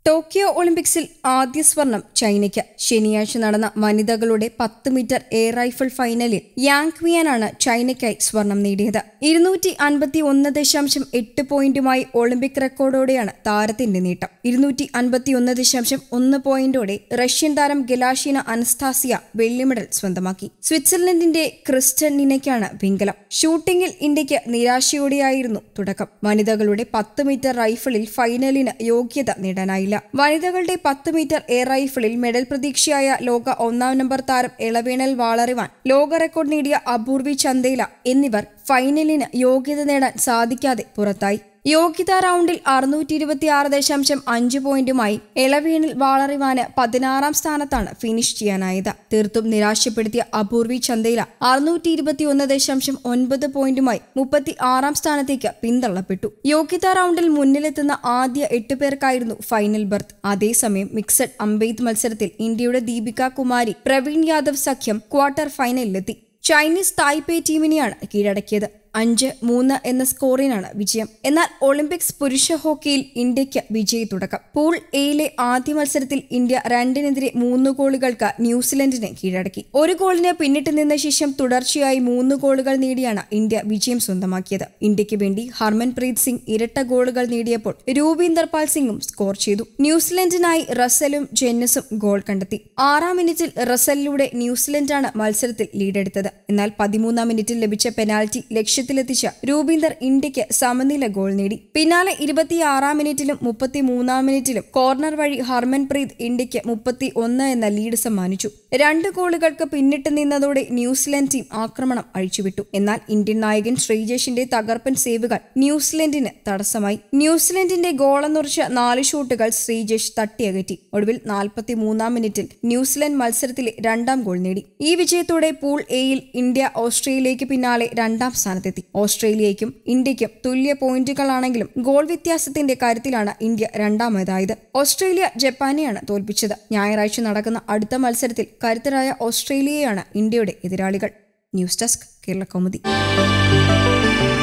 Tokyo ഒളിമ്പിക്സിൽ ആദ്യ സ്വർണം ചൈനയ്ക്ക് ശനിയാഴ്ച നടന്ന വനിതകളുടെ പത്ത് മീറ്റർ എയർ റൈഫിൾ ഫൈനലിൽ യാങ് വിയാനാണ് ചൈനയ്ക്കായി സ്വർണം നേടിയത് ഇരുന്നൂറ്റി അൻപത്തി ഒന്ന് ദശാംശം എട്ട് പോയിന്റുമായി ഒളിമ്പിക് റെക്കോർഡോടെയാണ് താരത്തിന്റെ നേട്ടം ഇരുന്നൂറ്റി അൻപത്തി ഒന്ന് ദശാംശം ഒന്ന് പോയിന്റോടെ റഷ്യൻ താരം ഗലാഷീന അനസ്താസിയ വെള്ളി മെഡൽ സ്വന്തമാക്കി സ്വിറ്റ്സർലൻഡിന്റെ ക്രിസ്റ്റൻ നിനയ്ക്കാണ് വെങ്കലം ഷൂട്ടിംഗിൽ ഇന്ത്യക്ക് നിരാശയോടെയായിരുന്നു തുടക്കം വനിതകളുടെ പത്ത് മീറ്റർ റൈഫിളിൽ ഫൈനലിന് യോഗ്യത നേടാനായില്ല വനിതകളുടെ പത്ത് മീറ്റർ എയർ റൈഫിളിൽ മെഡൽ പ്രതീക്ഷയായ ലോക ഒന്നാം നമ്പർ താരം ഇളവേണൽ വാളറിവാൻ ലോക റെക്കോർഡ് നേടിയ അപൂർവി ചന്ദേല എന്നിവർ ഫൈനലിന് യോഗ്യത നേടാൻ സാധിക്കാതെ പുറത്തായി യോഗ്യതാ റൗണ്ടിൽ അറുന്നൂറ്റി ഇരുപത്തി ആറ് ദശാംശം അഞ്ച് പോയിന്റുമായി ഇളവേണിൽ വാളറിവാന് പതിനാറാം സ്ഥാനത്താണ് ഫിനിഷ് ചെയ്യാനായത് തീർത്തും നിരാശപ്പെടുത്തിയ അപൂർവി ചന്തയില അറുന്നൂറ്റി ഇരുപത്തി ഒന്ന് ദശാംശം ഒൻപത് പോയിന്റുമായി മുപ്പത്തി ആറാം സ്ഥാനത്തേക്ക് പിന്തള്ളപ്പെട്ടു യോഗ്യതാ റൗണ്ടിൽ മുന്നിലെത്തുന്ന ആദ്യ എട്ട് പേർക്കായിരുന്നു ഫൈനൽ ബർത്ത് അതേസമയം മിക്സഡ് അമ്പെയ്ത്ത് മത്സരത്തിൽ ഇന്ത്യയുടെ ദീപിക കുമാരി പ്രവീൺ യാദവ് സഖ്യം ക്വാർട്ടർ ഫൈനലിലെത്തി ചൈനീസ് തായ്പേ ടീമിനെയാണ് കീഴടക്കിയത് അഞ്ച് മൂന്ന് എന്ന സ്കോറിനാണ് വിജയം എന്നാൽ ഒളിമ്പിക്സ് പുരുഷ ഹോക്കിയിൽ ഇന്ത്യയ്ക്ക് വിജയ തുടക്കം പൂൾ എയിലെ ആദ്യ മത്സരത്തിൽ ഇന്ത്യ രണ്ടിനെതിരെ മൂന്ന് ഗോളുകൾക്ക് ന്യൂസിലൻഡിനെ കീഴടക്കി ഒരു ഗോളിന് പിന്നിട്ട് നിന്ന ശേഷം തുടർച്ചയായി മൂന്ന് ഗോളുകൾ നേടിയാണ് ഇന്ത്യ വിജയം സ്വന്തമാക്കിയത് ഇന്ത്യക്ക് വേണ്ടി ഹർമൻപ്രീത് സിംഗ് ഇരട്ട ഗോളുകൾ നേടിയപ്പോൾ രൂപീന്ദർ പാൽ സിംഗും സ്കോർ ചെയ്തു ന്യൂസിലൻഡിനായി റസലും ജെന്നസും ഗോൾ കണ്ടെത്തി ആറാം മിനിറ്റിൽ റസലിലൂടെ ന്യൂസിലൻഡാണ് മത്സരത്തിൽ ലീഡെടുത്തത് എന്നാൽ പതിമൂന്നാം മിനിറ്റിൽ ലഭിച്ച പെനാൽറ്റി ലക്ഷ്യത്തിലെത്തിച്ച രൂപീന്ദർ ഇന്ത്യക്ക് സമനില ഗോൾ നേടി പിന്നാലെ ഇരുപത്തിയാറാം മിനിറ്റിലും മുപ്പത്തിമൂന്നാം മിനിറ്റിലും കോർണർ വഴി ഹർമൻപ്രീത് ഇന്ത്യക്ക് മുപ്പത്തി ഒന്ന് എന്ന ലീഡ് സമ്മാനിച്ചു രണ്ട് ഗോളുകൾക്ക് പിന്നിട്ട് നിന്നതോടെ ന്യൂസിലൻഡ് ടീം ആക്രമണം അഴിച്ചുവിട്ടു എന്നാൽ ഇന്ത്യൻ നായകൻ ശ്രീജേഷിന്റെ തകർപ്പൻ സേവുകൾ ന്യൂസിലൻഡിന് തടസ്സമായി ന്യൂസിലൻഡിന്റെ ഗോളെന്നുറച്ച നാല് ഷോട്ടുകൾ ശ്രീജേഷ് തട്ടിയകറ്റി ഒടുവിൽ നാൽപ്പത്തി മൂന്നാം മിനിറ്റിൽ ന്യൂസിലൻഡ് മത്സരത്തിലെ രണ്ടാം ഗോൾ നേടി ഈ വിജയത്തോടെ പൂൾ എയിൽ ഇന്ത്യ ഓസ്ട്രേലിയയ്ക്ക് പിന്നാലെ രണ്ടാം സ്ഥാനത്തെത്തി ഓസ്ട്രേലിയയ്ക്കും ഇന്ത്യയ്ക്കും തുല്യ പോയിന്റുകളാണെങ്കിലും ഗോൾ വ്യത്യാസത്തിന്റെ കാര്യത്തിലാണ് ഇന്ത്യ രണ്ടാമതായത് ഓസ്ട്രേലിയ ജപ്പാനെയാണ് തോൽപ്പിച്ചത് ഞായറാഴ്ച നടക്കുന്ന അടുത്ത മത്സരത്തിൽ കരുത്തരായ ഓസ്ട്രേലിയയാണ് ഇന്ത്യയുടെ എതിരാളികൾ ന്യൂസ് ഡെസ്ക് കേരള കൗമുദി